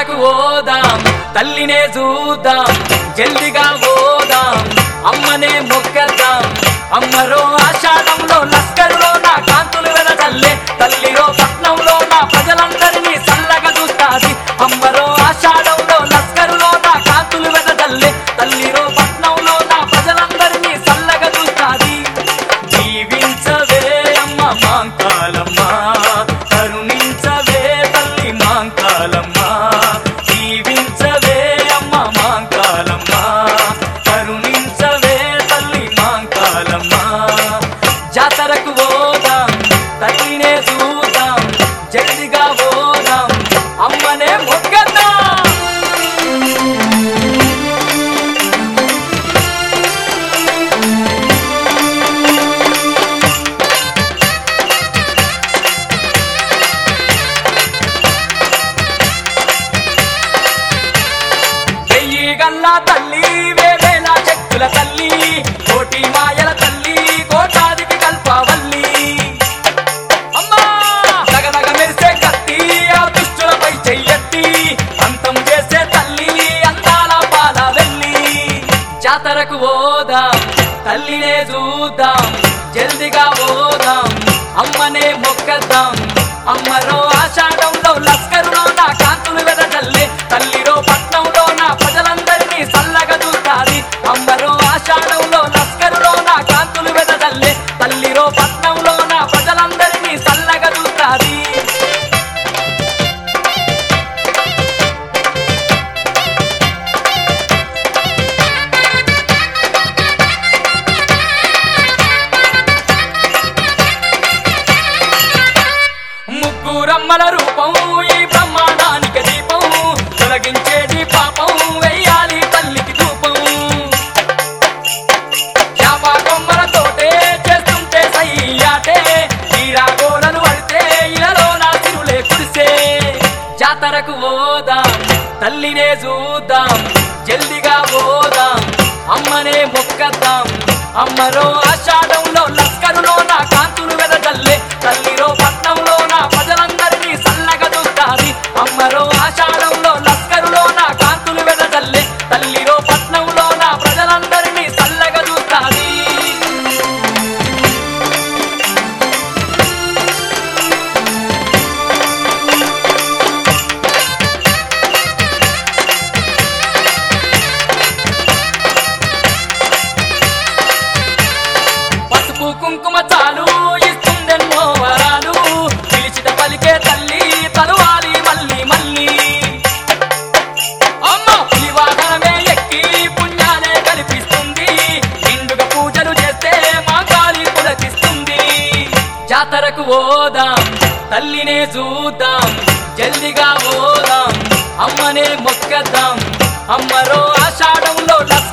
జాతరకు ఓదాం తల్లినే చూద్దాం జల్దిగా ఓదాం అమ్మనే మొక్కదాం అమ్మరో ఆషాఢంలో లస్కరులో నా కాంతులు వెదజల్లే తల్లిరో పట్నంలో నా ప్రజలందరినీ చల్లగా చూస్తాది అమ్మరో ఆషాఢంలో లస్కరులో నా కాంతులు వెదజల్లే తల్లిరో పట్నంలో నా ప్రజలందరినీ చల్లగా చూస్తాది జీవించవే అమ్మ మాంకాలమ్మ కరుణించవే తల్లి మాంకాలమ్మ జీవించవే అమ్మ మాంకాలమ్మ కరుణించవే తల్లి మాంకాలమ్మ జాతరకు పోదాం తల్లినే చూద్దాం జల్దిగా పోదాం అమ్మనే మొక్కదాం వెయ్యి గల్లా తల్లి వేవేల శక్తుల తల్లి కోటి మాయల తల్లి కోటాదికి కల్పవల్లి అమ్మా దగదగ మెరిసే కత్తి ఆ దుష్టులపై చెయ్యెత్తి అంతం చేసే తల్లి అందాల పాల వెళ్ళి జాతరకు ఓదాం తల్లినే చూద్దాం జల్దిగా ఓదాం అమ్మనే మొక్కద్దాం అమ్మరో ఆషాఢంలో లస్కరులో నా కాంతులు వెదజల్లే తల్లిరో పట్నంలో నా ప్రజలందరినీ చల్లగా చూస్తాది అమ్మరో ఆషాఢంలో లస్కరులో నా కాంతులు వెదజల్లే తల్లిరో పట్నంలో నా ప్రజలందరినీ చల్లగా చూస్తాది ముగ్గురమ్మల రూపం ఈ బ్రహ్మాండానికి దీపం తొలగించేది పాపం వెయ్యాలి తల్లికి ధూపం చాప కొమ్మలతోటే చేస్తుంటే సయ్యాటే తీరాగోలను పడితే ఇలలో నా తిరులే కురిసే జాతరకు ఓదాం తల్లినే చూద్దాం జల్దిగా ఓదాం అమ్మనే మొక్కద్దాం అమ్మరో ఆషాఢంలో లస్కరులో నా కాంతులు వెదజల్లే తల్లిరో పట్నంలో నా ప్రజలందరినీ చల్లగా చూస్తాది అమ్మరో ఆషాఢంలో లస్కరులో నా కాంతులు వెదజల్లే తల్లిరో పట్నంలో నా ప్రజలందరినీ చల్లగా చూస్తాది పసుపు కుంకుమ చాలు ఇస్తుందెన్నో వరాలు పిలిచిట పలికే తల్లి తలువాలి మళ్ళీ మళ్ళీ అమ్మ పులివాహనమే ఎక్కి పుణ్యాలే కల్పిస్తుంది నిండుగా పూజలు చేస్తే మా కాలి పులకిస్తుంది జాతరకు ఓదాం తల్లినే చూద్దాం జల్దిగా ఓదాం అమ్మనే మొక్కద్దాం అమ్మరో ఆషాఢంలో లస్